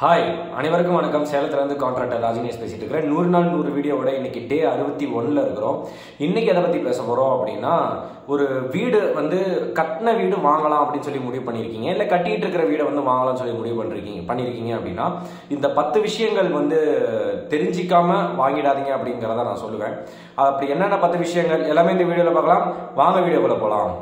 hi அனைவருக்கும் வணக்கம் சேலத்துலேருந்து contractor ராஜினேஷ் பேசிட்டு இருக்கிறேன் நூறு நாள் நூறு வீடியோவோட இன்னைக்கு டே அறுபத்தி ஒன்றில் இருக்கிறோம் இன்னைக்கு எதை பற்றி பேச போகிறோம் அப்படின்னா ஒரு வீடு வந்து கட்டின வீடு வாங்கலாம் அப்படின்னு சொல்லி முடிவு பண்ணியிருக்கீங்க இல்லை கட்டிட்டு இருக்கிற வீடை வந்து வாங்கலாம்னு சொல்லி முடிவு பண்ணிருக்கீங்க பண்ணியிருக்கீங்க அப்படின்னா இந்த பத்து விஷயங்கள் வந்து தெரிஞ்சிக்காம வாங்கிடாதீங்க அப்படிங்கிறத நான் சொல்லுவேன் அப்படி என்னென்ன பத்து விஷயங்கள் எல்லாமே இந்த வீடியோவில் பார்க்கலாம் வாங்க வீடியோக்குள்ள போகலாம்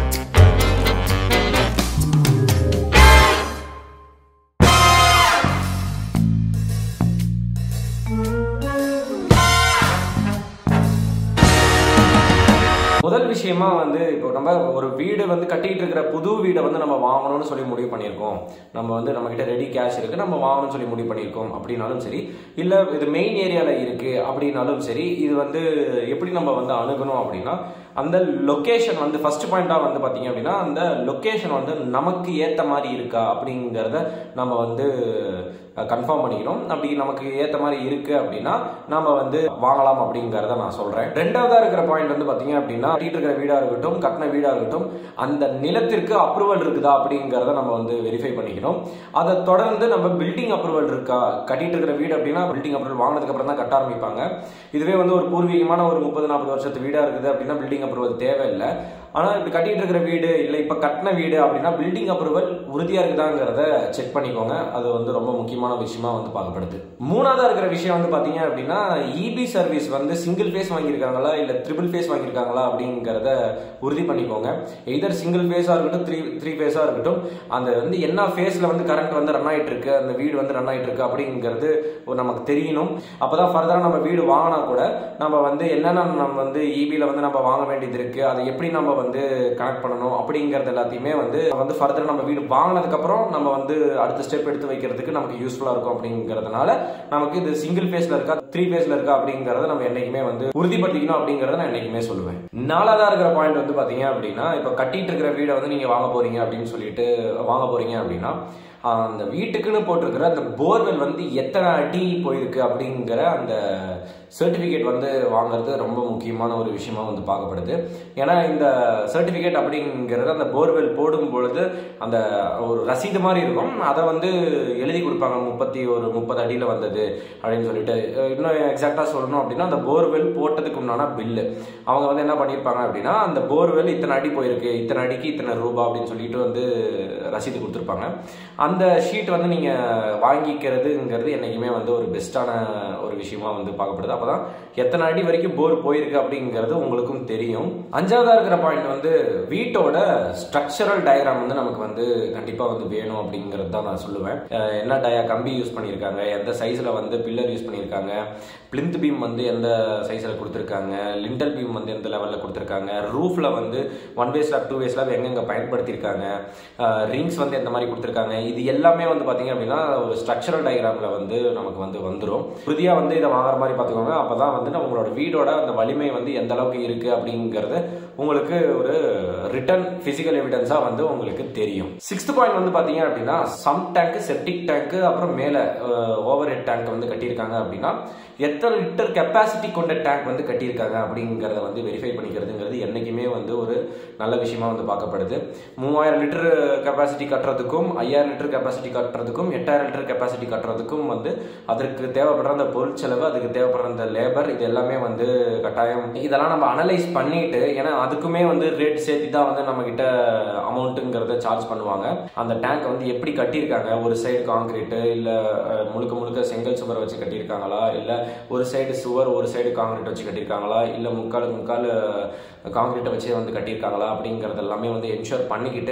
முதல் விஷயமா வந்து இப்போ நம்ம ஒரு வீடு வந்து கட்டிட்டு இருக்கிற புது வீடை வந்து நம்ம வாங்கணும்னு சொல்லி முடிவு பண்ணியிருக்கோம் நம்ம வந்து நம்ம கிட்ட ரெடி கேஷ் இருக்கு நம்ம வாங்கணும்னு சொல்லி முடிவு பண்ணியிருக்கோம் அப்படின்னாலும் சரி இல்லை இது மெயின் ஏரியாவில் இருக்கு அப்படின்னாலும் சரி இது வந்து எப்படி நம்ம வந்து அணுகணும் அப்படின்னா அந்த லொக்கேஷன் வந்து ஃபர்ஸ்ட் பாயிண்டாக வந்து பார்த்தீங்க அப்படின்னா அந்த லொக்கேஷன் வந்து நமக்கு ஏற்ற மாதிரி இருக்கா அப்படிங்கிறத நம்ம வந்து கன்ஃபார்ம் பண்ணிக்கணும் அப்படி நமக்கு ஏற்ற மாதிரி இருக்கு அப்படின்னா நம்ம வந்து வாங்கலாம் அப்படிங்கிறத நான் சொல்றேன் ரெண்டாவதா இருக்கிற பாயிண்ட் வந்து பாத்தீங்க அப்படின்னா கட்டிட்டு இருக்கிற வீடா இருக்கட்டும் கட்டின வீடா இருக்கட்டும் அந்த நிலத்திற்கு அப்ரூவல் இருக்குதா அப்படிங்கிறத நம்ம வந்து வெரிஃபை பண்ணிக்கணும் அதை தொடர்ந்து நம்ம பில்டிங் அப்ரூவல் இருக்கா கட்டிட்டு இருக்கிற வீடு அப்படின்னா பில்டிங் அப்ரூவல் வாங்கினதுக்கு அப்புறம் தான் கட்ட ஆரம்பிப்பாங்க இதுவே வந்து ஒரு பூர்வீகமான ஒரு முப்பது நாற்பது வருஷத்து வீடா இருக்குது அப்படின்னா பில்டிங் அப்ரூவல் தேவையில்லை ஆனால் இப்படி கட்டிட்டு இருக்கிற வீடு இல்லை இப்போ கட்டின வீடு அப்படின்னா பில்டிங் அப்ரூவல் உறுதியாக இருக்குதாங்கிறத செக் பண்ணிக்கோங்க அது வந்து ரொம்ப முக்கியமான விஷயமா வந்து பார்க்கப்படுது மூணாவதாக இருக்கிற விஷயம் வந்து பார்த்தீங்க அப்படின்னா இபி சர்வீஸ் வந்து சிங்கிள் ஃபேஸ் வாங்கியிருக்காங்களா இல்லை ட்ரிபிள் ஃபேஸ் வாங்கியிருக்காங்களா அப்படிங்கிறத உறுதி பண்ணிக்கோங்க எதர் சிங்கிள் ஃபேஸாக இருக்கட்டும் த்ரீ த்ரீ ஃபேஸாக இருக்கட்டும் அந்த வந்து என்ன ஃபேஸில் வந்து கரண்ட் வந்து ரன் ஆகிட்டு இருக்கு அந்த வீடு வந்து ரன் ஆகிட்டு இருக்கு அப்படிங்கிறது ஒரு நமக்கு தெரியணும் அப்போ தான் ஃபர்தராக நம்ம வீடு வாங்கினா கூட நம்ம வந்து என்னென்ன நம்ம வந்து இபியில் வந்து நம்ம வாங்க வேண்டியது இருக்கு அதை எப்படி நம்ம வந்து கனெக்ட் பண்ணணும் அப்படிங்கிறது எல்லாத்தையுமே வந்து வந்து ஃபர்தர் நம்ம வீடு வாங்கினதுக்கப்புறம் நம்ம வந்து அடுத்த ஸ்டெப் எடுத்து வைக்கிறதுக்கு நமக்கு யூஸ்ஃபுல்லாக இருக்கும் அப்படிங்கிறதுனால நமக்கு இது சிங்கிள் ஃபேஸில் இருக்கா த்ரீ ஃபேஸில் இருக்கா அப்படிங்கிறத நம்ம என்னைக்குமே வந்து உறுதிப்படுத்திக்கணும் அப்படிங்கிறத நான் என்னைக்குமே சொல்லுவேன் நாலாவதா இருக்கிற பாயிண்ட் வந்து பார்த்தீங்க அப்படின்னா இப்போ கட்டிட்டு இருக்கிற வீடை வந்து நீங்கள் வாங்க போறீங்க அப்படின்னு சொல்லிட்டு வாங்க போறீங்க அப்படின்னா அந்த வீட்டுக்குன்னு போட்டிருக்கிற அந்த போர்வெல் வந்து எத்தனை அடி போயிருக்கு அப்படிங்கிற அந்த சர்டிஃபிகேட் வந்து வாங்குறது ரொம்ப முக்கியமான ஒரு விஷயமா வந்து பார்க்கப்படுது ஏன்னா இந்த சர்டிஃபிகேட் அப்படிங்கிறது அந்த போர்வெல் போடும் பொழுது அந்த ஒரு ரசீது மாதிரி இருக்கும் அதை வந்து எழுதி கொடுப்பாங்க முப்பத்தி ஒரு முப்பது அடியில் வந்தது அப்படின்னு சொல்லிட்டு இன்னும் எக்ஸாக்டாக சொல்லணும் அப்படின்னா அந்த போர்வெல் போட்டதுக்கு முன்னாடி பில்லு அவங்க வந்து என்ன பண்ணியிருப்பாங்க அப்படின்னா அந்த போர்வெல் இத்தனை அடி போயிருக்கு இத்தனை அடிக்கு இத்தனை ரூபா அப்படின்னு சொல்லிட்டு வந்து ரசீது கொடுத்துருப்பாங்க அந்த ஷீட் வந்து நீங்கள் வாங்கிக்கிறதுங்கிறது என்றைக்குமே வந்து ஒரு பெஸ்ட்டான ஒரு விஷயமா வந்து பார்க்கப்படுது அப்போ தான் எத்தனை அடி வரைக்கும் போர் போயிருக்கு அப்படிங்கிறது உங்களுக்கும் தெரியும் அஞ்சாவதாக இருக்கிற பாயிண்ட் வந்து வீட்டோட ஸ்ட்ரக்சரல் டயக்ராம் வந்து நமக்கு வந்து கண்டிப்பாக வந்து வேணும் அப்படிங்கிறது தான் நான் சொல்லுவேன் என்ன டயா கம்பி யூஸ் பண்ணியிருக்காங்க எந்த சைஸில் வந்து பில்லர் யூஸ் பண்ணியிருக்காங்க பிளிந்த் பீம் வந்து எந்த சைஸில் கொடுத்துருக்காங்க லிண்டல் பீம் வந்து எந்த லெவலில் கொடுத்துருக்காங்க ரூஃபில் வந்து one way slab two way slab எங்கெங்கே பயன்படுத்தியிருக்காங்க ரிங்ஸ் வந்து எந்த மாதிரி கொடுத்துருக்காங்க இது எல்லாமே வந்து பார்த்தீங்க அப்படின்னா ஒரு ஸ்ட்ரக்சரல் டயக்ராமில் வந்து நமக்கு வந்து வந்துடும் உறுதியாக வந்து இதை வாங்குற மாதிரி பார்த்துக்கோங்க அப்போ தான் வந்து உங்களோட வீடோட அந்த வலிமை வந்து எந்த அளவுக்கு இருக்குது அப்படிங்கிறது உங்களுக்கு ஒரு ரிட்டன் ஃபிசிக்கல் எவிடன்ஸாக வந்து உங்களுக்கு தெரியும் சிக்ஸ்த் பாயிண்ட் வந்து பார்த்தீங்க அப்படின்னா சம் டேங்க் செப்டிக் டேங்க் அப்புறம் மேலே ஓவர் ஹெட் டேங்க் வந்து கட்டியிருக்காங்க அப்படின்னா எத்தனை லிட்டர் கெப்பாசிட்டி கொண்ட டேங்க் வந்து கட்டியிருக்காங்க அப்படிங்கிறத வந்து வெரிஃபை பண்ணிக்கிறதுங்கிறது என்றைக்குமே வந்து ஒரு நல்ல விஷயமா வந்து பார்க்கப்படுது மூவாயிரம் லிட்டர் கெப்பாசிட்டி கட்டுறதுக்கும் ஐயாயிரம் லிட்டர் கெப்பாசிட்டி கட்டுறதுக்கும் எட்டாயிரம் லிட்டர் கெப்பாசிட்டி கட்டுறதுக்கும் வந்து அதற்கு தேவைப்படுற அந்த பொருட்செலவு அதுக்கு தேவைப்படுற அந்த லேபர் இது எல்லாமே வந்து கட்டாயம் இதெல்லாம் நம்ம அனலைஸ் பண்ணிட்டு ஏன்னா அதுக்குமே வந்து ரேட் சேர்த்து தான் வந்து நம்ம கிட்ட அமௌண்ட்டுங்கிறத சார்ஜ் பண்ணுவாங்க அந்த டேங்க் வந்து எப்படி கட்டியிருக்காங்க ஒரு சைடு காங்கிரீட்டு இல்லை முழுக்க முழுக்க செங்கல் சுவரை வச்சு கட்டியிருக்காங்களா இல்லை ஒரு சைடு சுவர் ஒரு சைடு காங்கிரீட் வச்சு கட்டியிருக்காங்களா இல்லை முக்கால் முக்கால் காங்கிரீட்டை வச்சு வந்து கட்டியிருக்காங்களா அப்படிங்கிறது எல்லாமே வந்து என்ஷூர் பண்ணிக்கிட்டு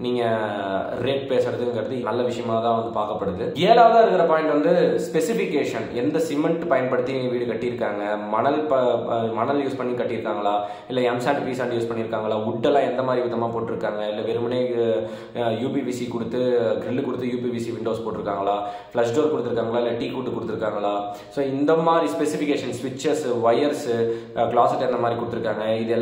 நீங்கள் ரேட் பேசுறதுங்கிறது நல்ல விஷயமா தான் வந்து பார்க்கப்படுது ஏழாவதாக இருக்கிற பாயிண்ட் வந்து ஸ்பெசிஃபிகேஷன் எந்த சிமெண்ட் பயன்படுத்தி வீடு கட்டியிருக்காங்க மணல் ப மணல் யூஸ் பண்ணி கட்டியிருக்காங்களா இல்லை எம்சாண்ட் பீசாண்ட் யூஸ் பண்ணியிருக்காங்களா உட்டெல்லாம் எந்த மாதிரி விதமாக போட்டிருக்காங்க இல்லை வெறுமனே யூபிவிசி கொடுத்து கிரில் கொடுத்து யூபிவிசி விண்டோஸ் போட்டிருக்காங்களா ஃப்ளஷ் டோர் கொடுத்துருக்காங்களா இல்லை டீ கூட்டு கொடுத்துருக்காங்களா ஸோ இந்த மாதிரி ஸ்பெசிஃபிகேஷன் ஸ்விட்சஸ் ஒயர்ஸ் கிளாசட் எந்த மாதிரி கொடுத்துருக்காங்க இது எல்லாமே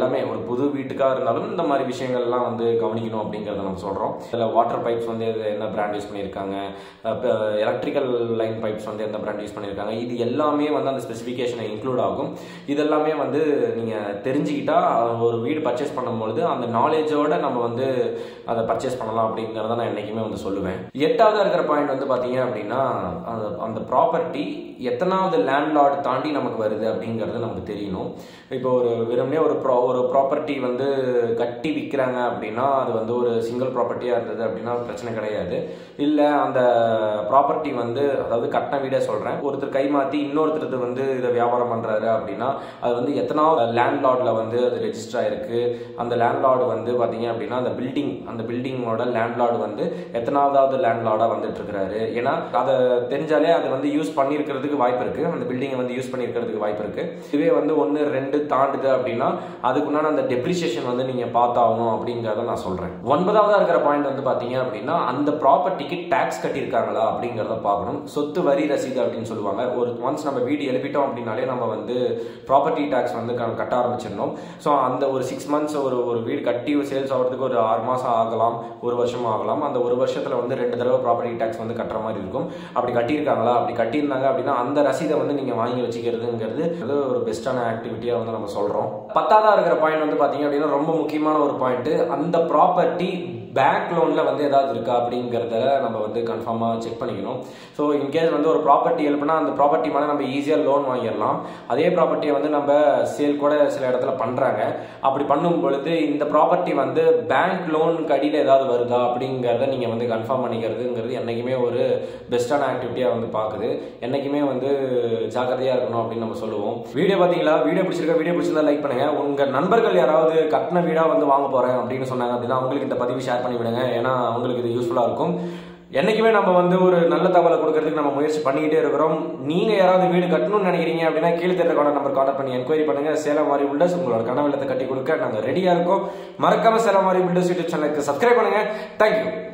எல்லாமே ஒரு புது வீட்டுக்காக இருந்தாலும் இந்த மாதிரி விஷயங்கள்லாம் வந்து கவனிக்கணும் அப்படிங்கிறத நம்ம சொல்கிறோம் இதில் வாட்டர் பைப்ஸ் வந்து இது என்ன பிராண்ட் யூஸ் பண்ணியிருக்காங்க எலக்ட்ரிக்கல் லைன் பைப்ஸ் வந்து எந்த பிராண்ட் யூஸ் பண்ணியிருக்காங்க இது எல்லாமே வந்து அந்த ஸ்பெசிஃபிகேஷனை இன்க்ளூட் ஆகும் இதெல்லாமே வந்து நீங்கள் தெரிஞ்சுக்கிட்டா ஒரு வீடு பர்ச்சேஸ் பண்ணும்பொழுது அந்த நாலேஜோட நம்ம வந்து அதை பர்ச்சேஸ் பண்ணலாம் அப்படிங்கிறத நான் என்றைக்குமே வந்து சொல்லுவேன் எட்டாவதாக இருக்கிற பாயிண்ட் வந்து பார்த்தீங்க அப்படின்னா அந்த அந்த ப்ராப்பர்ட்டி எத்தனாவது லேண்ட்லார்டு தாண்டி நமக்கு வருது அப்படிங்கிறது நமக்கு தெரியணும் இப்போ ஒரு வெறுமனே ஒரு ப்ரா ஒரு ப்ராப்பர்ட்டி வந்து கட்டி விற்கிறாங்க அப்படின்னா அது வந்து ஒரு சிங்கிள் ப்ராப்பர்ட்டியாக இருந்தது அப்படின்னா பிரச்சனை கிடையாது இல்லை அந்த ப்ராப்பர்ட்டி வந்து அதாவது கட்டின வீடே சொல்கிறேன் ஒருத்தர் கை மாற்றி இன்னொருத்தர் வந்து இதை வியாபாரம் பண்ணுறாரு அப்படின்னா அது வந்து எத்தனாவது லேண்ட்லார்டில் வந்து அது ரெஜிஸ்டர் ஆயிருக்கு அந்த லேண்ட்லார்டு வந்து பார்த்தீங்க அப்படின்னா அந்த பில்டிங் அந்த பில்டிங்கோட லேண்ட்லார்டு வந்து எத்தனாவதாவது லேண்ட்லார்டாக வந்துட்டு இருக்கிறாரு ஏன்னா அதை தெரிஞ்சாலே அது வந்து யூஸ் பண்ணியிருக்கிறதுக்கு வாய்ப்பு இருக்குது அந்த பில்டிங்கை வந்து யூஸ் பண்ணியிருக்கிறதுக்கு வாய்ப்பு இருக்குது இதுவே வந்து ஒன்று ரெண்டு தாண்டுது அப்படின்னா அதுக்குண்டான அந்த டெப்ரிசியேஷன் வந்து நீங்கள் பார்த்தாகணும் அப்படிங்கிறத நான் சொல்கிறேன் ஒன்பதாவதாக இருக்கிற பாயிண்ட் வந்து பார்த்தீங்க அப்படின்னா அந்த ப்ராப்பர்ட்டிக்கு டேக்ஸ் கட்டியிருக்காங்களா அப்படிங்கிறத பார்க்கணும் சொத்து வரி ரசீது அப்படின்னு சொல்லுவாங்க ஒரு ஒன்ஸ் நம்ம வீடு எழுப்பிட்டோம் அப்படின்னாலே நம்ம வந்து ப்ராப்பர்ட்டி டேக்ஸ் வந்து க- கட்ட ஆரம்பிச்சிடணும் ஸோ அந்த ஒரு சிக்ஸ் மந்த்ஸ் ஒரு ஒரு வீடு கட்டி சேல்ஸ் ஆகிறதுக்கு ஒரு ஆறு மாதம் ஆகலாம் ஒரு வருஷம் ஆகலாம் அந்த ஒரு வருஷத்தில் வந்து ரெண்டு தடவை ப்ராப்பர்ட்டி டேக்ஸ் வந்து கட்டுற மாதிரி இருக்கும் அப்படி கட்டியிருக்காங்களா அப்படி கட்டியிருந்தாங்க அப்படின்னா அந்த ரசீதை வந்து நீங்கள் வாங்கி வச்சுக்கிறதுங்கிறது அது ஒரு பெஸ்ட்டான ஆக்டிவிட்டியாக வந்து நம்ம சொல்கிறோம் பத்தாவதா இருக்கிற பாயிண்ட் வந்து பார்த்தீங்க அப்படின்னா ரொம்ப முக்கியமான ஒரு பாயிண்ட் அந்த ப்ராப்பர்ட்டி பேங்க் லோனில் வந்து ஏதாவது இருக்கா அப்படிங்கிறத நம்ம வந்து கன்ஃபார்மாக செக் பண்ணிக்கணும் ஸோ இன்கேஸ் வந்து ஒரு ப்ராப்பர்ட்டி எழுப்புனா அந்த ப்ராப்பர்ட்டி மேலே நம்ம ஈஸியாக லோன் வாங்கிடலாம் அதே ப்ராப்பர்ட்டியை வந்து நம்ம சேல் கூட சில இடத்துல பண்ணுறாங்க அப்படி பண்ணும் பொழுது இந்த ப்ராப்பர்ட்டி வந்து பேங்க் லோனுக்கு அடியில் ஏதாவது வருதா அப்படிங்கிறத நீங்கள் வந்து கன்ஃபார்ம் பண்ணிக்கிறதுங்கிறது என்றைக்குமே ஒரு பெஸ்ட்டான ஆக்டிவிட்டியாக வந்து பார்க்குது என்றைக்குமே வந்து ஜாக்கிரதையாக இருக்கணும் அப்படின்னு நம்ம சொல்லுவோம் வீடியோ பார்த்தீங்களா வீடியோ பிடிச்சிருக்கா வீடியோ பிடிச்சிருந்தா லைக் பண்ணுங்க உங்கள் நண்பர்கள் யாராவது கட்டின வீடாக வந்து வாங்க போகிறேன் அப்படின்னு சொன்னாங்க அப்படின்னா அவங்களுக்கு இந்த பதிவு ஷேர் பண்ணி விடுங்க ஏன்னா அவங்களுக்கு இது யூஸ்ஃபுல்லாக இருக்கும் என்னைக்குமே நம்ம வந்து ஒரு நல்ல தகவலை கொடுக்கறதுக்கு நம்ம முயற்சி பண்ணிக்கிட்டே இருக்கிறோம் நீங்க யாராவது வீடு கட்டணும்னு நினைக்கிறீங்க அப்படின்னா கீழே தெரிய கான்டாக்ட் நம்பர் கான்டாக்ட் பண்ணி என்கொயரி பண்ணுங்க சேலம் மாதிரி பில்டர்ஸ் உங்களோட கனவு இல்லத்தை கட்டி கொடுக்க நாங்கள் ரெடியா இருக்கோம் மறக்காம சேலம் மாதிரி பில்டர்ஸ் யூடியூப் சேனலுக்கு சப்ஸ்கிரைப் பண்ணுங்க தேங்க்யூ